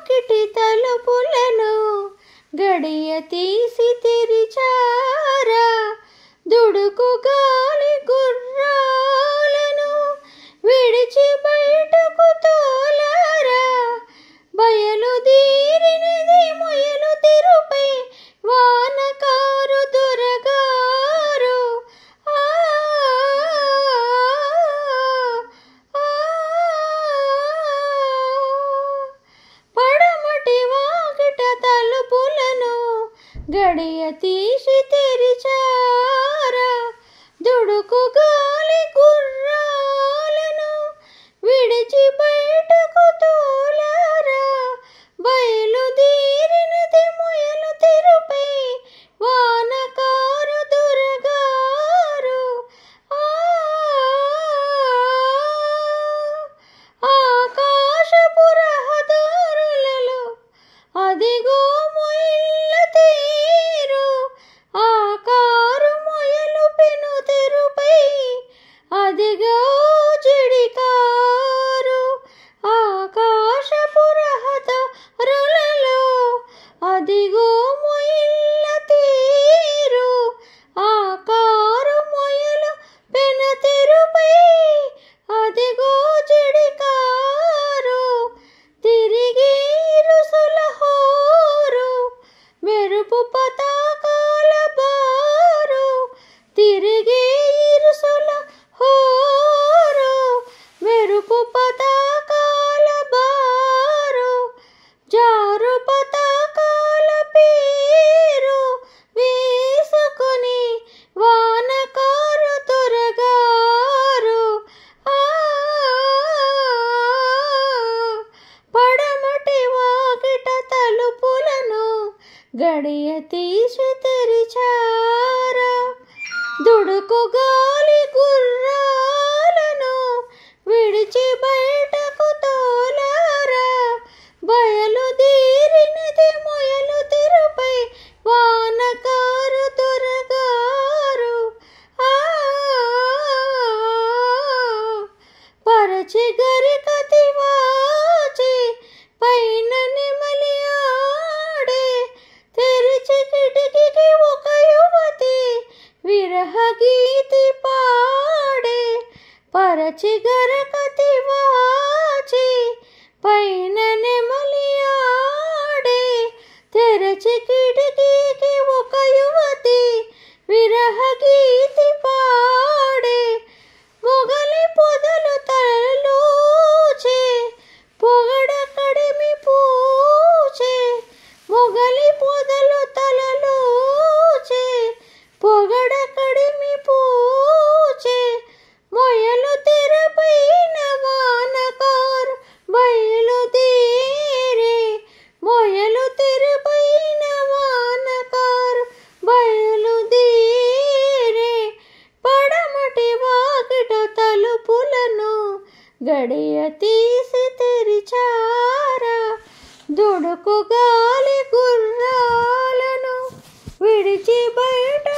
వాకిటి తలుపులను గడియ తీసి తెరిచారా దుడుకు గాలి గుర్రాలను విడిచి బయటకు తోలారా బయలుదేరినది మొయలు తెరుపై వానకారు దొరగారు ఆ, ఆ, పడమటి వాకిట తలుపులను గడియ తీసి తెరిచారా దుడుకు గాలి గుర్రాలను విడిచి బయటకు తోలారా బయలుదేరినది మొయలు తెరుపై వానకారు దొరగారు ఆ ఆకాశపు రహదారులలో అదిగో మొయిల్ల తీరు ఆకారు మొయలు పెను తెరుపై అదిగో చిడికారు ఆకాశపు రహదారులలో అదిగో మొయిల్ల తీరు ఆకారు మొయలు పెన తెరుపై అదిగో చిడికారు తిరిగి ఇరుసుల హోరు మెరుపు పతాకాల బారు తిరిగి ఇరుసుల హోరు మెరుపు పతాకాల బారు జారు పతాకాల పేరు వేసుకుని వానకారు త్వరగారు ఆ పడమటి వాకిట తలుపులను గడియ తీసి తెరిచారా దుడుకు గాలి గుర్రాలను విడిచి బయటకు తోలారా బయలుదేరినది మొయలు తెరుపై వానకారు దొరగారు ఆ పరచి గరికతి వాచి పైన నెమలి ఆడే తెరిచి కిటికీకి ఒక యువతి విరహ గీతి పాడే పరచి గరకతి వాచి పైన నెమలి ఆడే తెరచి కిటికీకి ఒక యువతి విరహ గీతి పాడే మొగలి పొదలు తలలోచే పొగడ కడిమి పూచే మొగలి పొదలు తలలోచే పొగడ కడిమి పూచే మొయలు తెరపైన వానకారు బయలుదేరే మొయలు తెరపైన వానకారు బయలుదేరే పడమటి వాకిట తలుపులను గడియ తీసి తెరిచారా దుడుకు గాలి గుర్రాలను విడిచి బయట